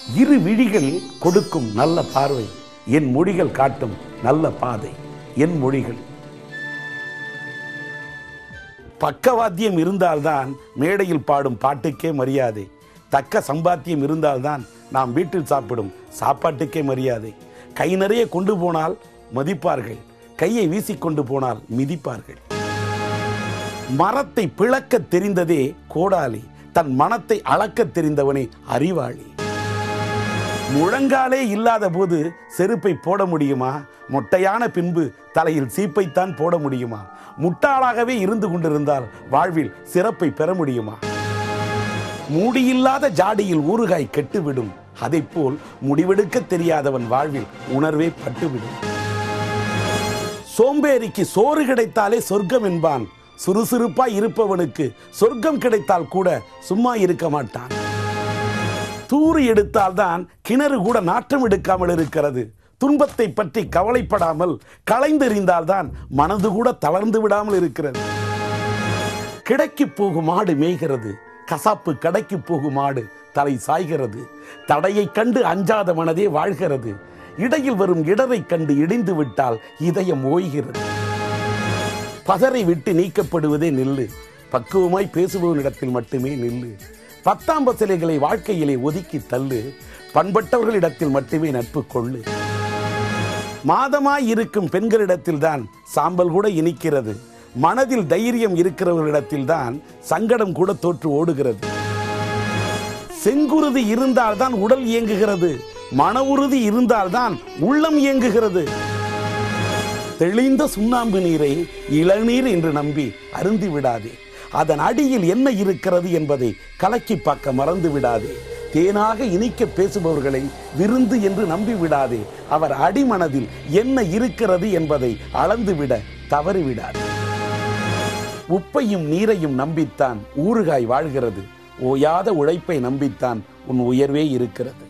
இரு விழிகள் கொடுக்கும் நல்ல பார்வை என் மொழிகள் காட்டும் நல்ல பாதை என் மொழிகள் பக்கவாத்தியம் இருந்தால்தான் மேடையில் பாடும் பாட்டுக்கே மரியாதை தக்க சம்பாத்தியம் இருந்தால்தான் நாம் வீட்டில் சாப்பிடும் சாப்பாட்டுக்கே மரியாதை கை நிறைய கொண்டு போனால் மதிப்பார்கள் கையை வீசிக்கொண்டு போனால் மிதிப்பார்கள் மரத்தை பிளக்க தெரிந்ததே கோடாலி தன் மனத்தை அளக்க தெரிந்தவனே அறிவாளி முழங்காலே இல்லாத போது செருப்பை போட முடியுமா மொட்டையான பின்பு தலையில் சீப்பைத்தான் போட முடியுமா முட்டாளாகவே இருந்து கொண்டிருந்தால் வாழ்வில் சிறப்பை பெற முடியுமா மூடியில்லாத ஜாடியில் ஊறுகாய் கெட்டுவிடும் அதைப்போல் முடிவெடுக்க தெரியாதவன் வாழ்வில் உணர்வே பட்டுவிடும் சோம்பேறிக்கு சோறு கிடைத்தாலே சொர்க்கம் என்பான் சுறுசுறுப்பாய் இருப்பவனுக்கு சொர்க்கம் கிடைத்தால் கூட சும்மா இருக்க மாட்டான் தூறு எடுத்தால்தான் கிணறு கூட நாற்றம் எடுக்காமல் இருக்கிறது துன்பத்தை பற்றி கவலைப்படாமல் களைந்தெறிந்தால்தான் மனது கூட தளர்ந்து விடாமல் இருக்கிறது கிடைக்கு போகும் மாடு மேய்கிறது கசாப்பு கடைக்கு போகும் மாடு தலை சாய்கிறது தடையை கண்டு அஞ்சாத மனதே வாழ்கிறது இடையில் வரும் இடரை கண்டு இடிந்து விட்டால் இதயம் ஓய்கிறது பதரை விட்டு நீக்கப்படுவதே நில்லு பக்குவமாய் பேசுபவனிடத்தில் மட்டுமே நில்லு பத்தாம் பசலைகளை வாழ்க்கையிலே ஒதுக்கி தள்ளு பண்பட்டவர்களிடத்தில் மட்டுமே நட்பு கொள்ளு மாதமாய் இருக்கும் பெண்களிடத்தில் தான் சாம்பல் கூட இனிக்கிறது மனதில் தைரியம் இருக்கிறவர்களிடத்தில் தான் சங்கடம் கூட தோற்று ஓடுகிறது செங்குருதி இருந்தால்தான் உடல் இயங்குகிறது மன உறுதி இருந்தால்தான் உள்ளம் இயங்குகிறது தெளிந்த சுண்ணாம்பு நீரை இளநீர் என்று நம்பி அருந்தி விடாதே அதன் அடியில் என்ன இருக்கிறது என்பதை கலக்கி பார்க்க மறந்து விடாதே தேனாக இனிக்க பேசுபவர்களை விருந்து என்று நம்பி விடாதே அவர் அடிமனதில் என்ன இருக்கிறது என்பதை அளந்துவிட தவறிவிடாதே உப்பையும் நீரையும் நம்பித்தான் ஊறுகாய் வாழ்கிறது ஓயாத உழைப்பை நம்பித்தான் உன் உயர்வே இருக்கிறது